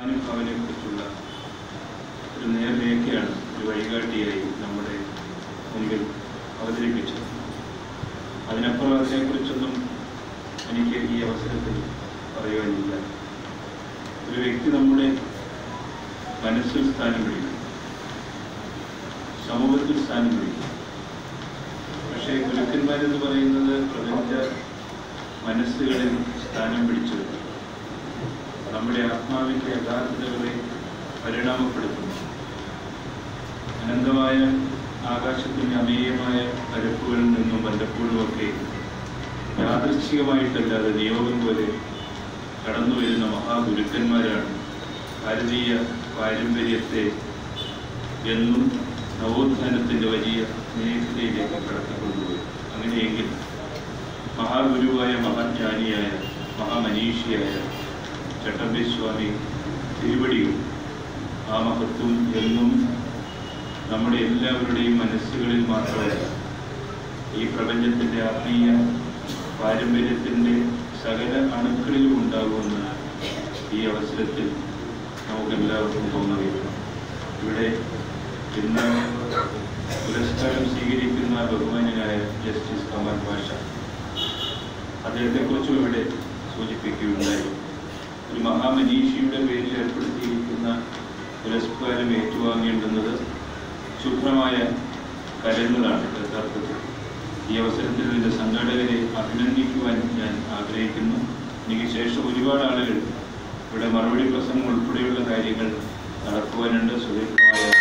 അനുഭവനെ കുറിച്ചുള്ള ഒരു നേർരേഖയാണ് ഒരു വഴികാട്ടിയായി നമ്മുടെ മുമ്പിൽ അവതരിപ്പിച്ചത് അതിനപ്പുറം അതിനെക്കുറിച്ചൊന്നും എനിക്ക് ഈ അവസരത്തിൽ പറയുവാനില്ല ഒരു വ്യക്തി നമ്മുടെ മനസ്സിൽ സ്ഥാനം പിടിക്കും സമൂഹത്തിൽ സ്ഥാനം പിടിക്കും പക്ഷേ ഗുരുക്കന്മാരെന്ന് പറയുന്നത് പ്രപഞ്ച മനസ്സുകളിൽ സ്ഥാനം പിടിച്ചത് നമ്മുടെ ആത്മാവിൻ്റെ യഥാർത്ഥതകളെ പരിണാമപ്പെടുത്തുന്നു അനന്തമായ ആകാശത്തിൻ്റെ അമേയമായ പരപ്പുകളിൽ നിന്നും വല്ലപ്പോഴുമൊക്കെ യാദൃച്ഛികമായിട്ടല്ലാതെ നിയോഗം പോലെ കടന്നു വരുന്ന മഹാഗുരുക്കന്മാരാണ് ഭാരതീയ പാരമ്പര്യത്തെ എന്നും നവോത്ഥാനത്തിൻ്റെ വലിയ മേഖലയിലേക്ക് കടത്തിക്കൊണ്ടുപോയി അങ്ങനെയെങ്കിൽ മഹാഗുരുവായ മഹാജ്ഞാനിയായ മഹാമനീഷിയായ ചട്ടമ്പി സ്വാമി തിരുവടിയും ആ മഹത്വം എന്നും നമ്മുടെ എല്ലാവരുടെയും മനസ്സുകളിൽ മാത്രമല്ല ഈ പ്രപഞ്ചത്തിൻ്റെ ആത്മീയ പാരമ്പര്യത്തിൻ്റെ സകല അണുക്കളിലും ഉണ്ടാകുമെന്ന് ഈ അവസരത്തിൽ നമുക്കെല്ലാവർക്കും തോന്നുകയാണ് ഇവിടെ ഇന്ന് പുരസ്കാരം സ്വീകരിക്കുന്ന ബഹുമാന്യനായ ജസ്റ്റിസ് കമൽ ഭാഷ അദ്ദേഹത്തെക്കുറിച്ചും ഇവിടെ സൂചിപ്പിക്കുകയുണ്ടായി ഒരു മഹാമനീഷിയുടെ പേരിൽ ഏർപ്പെടുത്തിയിരിക്കുന്ന പുരസ്കാരം ഏറ്റുവാങ്ങേണ്ടുന്നത് ശുഭ്രമായ കരങ്ങളാണ് യഥാർത്ഥത്തിൽ ഈ അവസരത്തിൽ ഇതിൻ്റെ സംഘാടകരെ അഭിനന്ദിക്കുവാൻ ഞാൻ ആഗ്രഹിക്കുന്നു എനിക്ക് ശേഷം ഒരുപാട് ആളുകൾ ഇവിടെ മറുപടി പ്രസംഗം ഉൾപ്പെടെയുള്ള കാര്യങ്ങൾ നടത്തുവാനുണ്ട് സുദീർഘമായ